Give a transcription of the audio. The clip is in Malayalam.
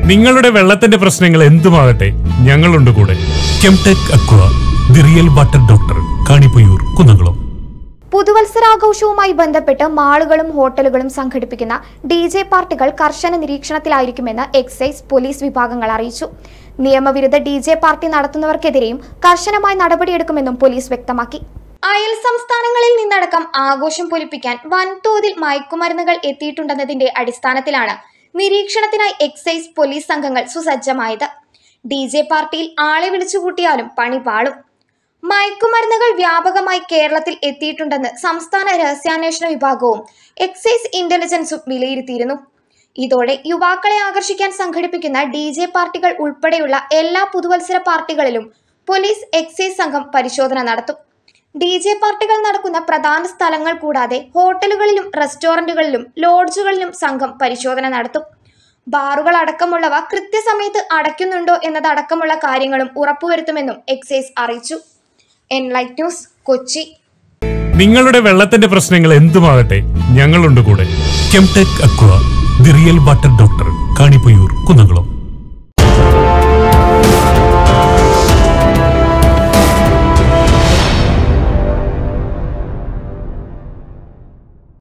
നിങ്ങളുടെ വെള്ളത്തിന്റെ പ്രശ്നങ്ങൾ എന്തുമാകട്ടെ ഞങ്ങളുണ്ട് കൂടെ Chemtech aqua the real water doctor Kanippayyur Kunnamkulam പുതുവത്സരാഘോഷവുമായി ബന്ധപ്പെട്ട് മാളുകളും ഹോട്ടലുകളും സംഘടിപ്പിക്കുന്ന ഡി ജെ പാർട്ടികൾ കർശന നിരീക്ഷണത്തിലായിരിക്കുമെന്ന് എക്സൈസ് പോലീസ് വിഭാഗങ്ങൾ അറിയിച്ചു നിയമവിരുദ്ധ ഡി ജെ പാർട്ടി നടത്തുന്നവർക്കെതിരെയും കർശനമായ നടപടിയെടുക്കുമെന്നും പോലീസ് വ്യക്തമാക്കി അയൽ സംസ്ഥാനങ്ങളിൽ നിന്നടക്കം ആഘോഷം പൊലിപ്പിക്കാൻ വൻതോതിൽ മയക്കുമരുന്നുകൾ എത്തിയിട്ടുണ്ടെന്നതിന്റെ അടിസ്ഥാനത്തിലാണ് നിരീക്ഷണത്തിനായി എക്സൈസ് പോലീസ് സംഘങ്ങൾ സുസജ്ജമായത് ഡി ജെ പാർട്ടിയിൽ ആളെ വിളിച്ചുകൂട്ടിയാലും പണി പാളും മയക്കുമരുന്നുകൾ വ്യാപകമായി കേരളത്തിൽ എത്തിയിട്ടുണ്ടെന്ന് സംസ്ഥാന രഹസ്യാന്വേഷണ വിഭാഗവും എക്സൈസ് ഇന്റലിജൻസും വിലയിരുത്തിയിരുന്നു ഇതോടെ യുവാക്കളെ ആകർഷിക്കാൻ സംഘടിപ്പിക്കുന്ന ഡി ജെ പാർട്ടികൾ ഉൾപ്പെടെയുള്ള എല്ലാ പുതുവത്സര പാർട്ടികളിലും പോലീസ് എക്സൈസ് സംഘം പരിശോധന നടത്തും ഡി ജെ പാർട്ടികൾ നടക്കുന്ന പ്രധാന സ്ഥലങ്ങൾ കൂടാതെ ഹോട്ടലുകളിലും റെസ്റ്റോറന്റുകളിലും ലോഡ്ജുകളിലും സംഘം പരിശോധന നടത്തും ബാറുകൾ അടക്കമുള്ളവ കൃത്യസമയത്ത് അടയ്ക്കുന്നുണ്ടോ എന്നതടക്കമുള്ള കാര്യങ്ങളും ഉറപ്പുവരുത്തുമെന്നും എക്സൈസ് അറിയിച്ചു എൻലൈറ്റ് ന്യൂസ് കൊച്ചി നിങ്ങളുടെ വെള്ളത്തിന്റെ പ്രശ്നങ്ങൾ എന്തുമാകട്ടെ ഞങ്ങളുണ്ട് കൂടെ Chemtech aqua the real water doctor Kanippayyur Kunnamkulam